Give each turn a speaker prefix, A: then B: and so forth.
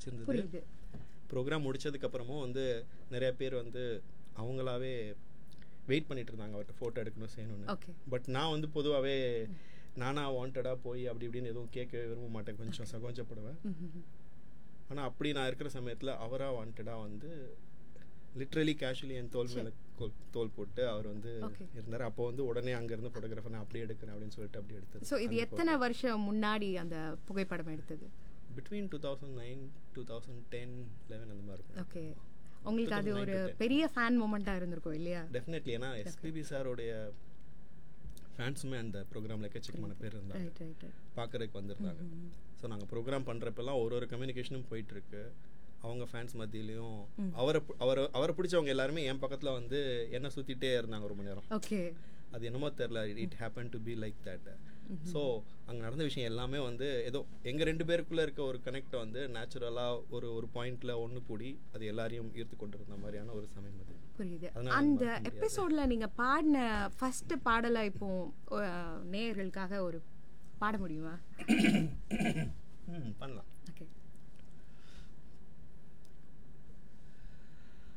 A: பிடிச்சிருந்தது
B: புரியுது
A: ப்ரோக்ராம் முடிச்சதுக்கப்புறமும் வந்து நிறைய பேர் வந்து அவங்களாவே வெயிட் பண்ணிட்டு இருந்தாங்க அவர்கிட்ட ஃபோட்டோ எடுக்கணும் செய்யணும்னு
B: ஓகே
A: பட் நான் வந்து பொதுவாகவே நானா வாண்டடாக போய் அப்படி இப்படின்னு எதுவும் கேட்க விரும்ப மாட்டேன் கொஞ்சம் சகோஞ்சப்படுவேன் ஆனால் அப்படி நான் இருக்கிற சமயத்தில் அவராக வாண்டடாக வந்து லிட்ரலி கேஷுவலி என் தோல் மேலே தோல் போட்டு அவர் வந்து
B: Okay.
A: இருந்தார் அப்போ வந்து உடனே அங்கேருந்து ஃபோட்டோகிராஃபர் நான் அப்படியே எடுக்கிறேன் அப்படின்னு சொல்லிட்டு அப்படி எடுத்தது
B: ஸோ இது எத்தனை வருஷம் முன்னாடி அந்த புகைப்படம் எடுத்தது
A: between two thousand nine two thousand ten eleven அந்த மாதிரி இருக்கும்
B: ஓகே உங்களுக்கு அது
A: 2009
B: ஒரு
A: to 10.
B: பெரிய ஃபேன் மூமெண்ட்டாக இருந்திருக்கும் இல்லையா
A: டெஃபினெட்லி ஏன்னா எஸ்பிபி சாரோடைய ஃபேன்ஸுமே அந்த ப்ரோக்ராமில் எக்கச்சக்கமான பேர் இருந்தாங்க
B: ரைட் ரைட் ரைட்
A: பார்க்கறதுக்கு வந்திருந்தாங்க ஸோ நாங்கள் ப்ரோக்ராம் பண்ணுறப்பெல்லாம் ஒரு ஒரு கம்யூனிகேஷனும் போயிட்டு இருக்கு அவங்க ஃபேன்ஸ் மத்தியிலையும் அவரை பு- அவரை அவரை பிடிச்சவங்க எல்லாருமே என் பக்கத்தில் வந்து என்ன சுற்றிட்டே இருந்தாங்க ஒரு மணி நேரம்
B: ஓகே
A: அது என்னமோ தெரில it happen to be like that so அங்கே நடந்த விஷயம் எல்லாமே வந்து ஏதோ எங்கள் ரெண்டு பேருக்குள்ளே இருக்க ஒரு கனெக்டை வந்து நேச்சுரலாக ஒரு ஒரு பாயிண்ட்ல ஒன்று கூடி அது எல்லாரையும் ஈர்த்து கொண்டு இருந்த மாதிரியான ஒரு சமயம் அது
B: புரியுது
A: அதனால
B: அந்த
A: மறக்க முடியாது.
B: எபிசோட்ல நீங்க பாடின ஃபர்ஸ்ட் பாடலை இப்போ அஹ், நேயர்களுக்காக ஒரு பாட முடியுமா
A: ம் பண்ணலாம்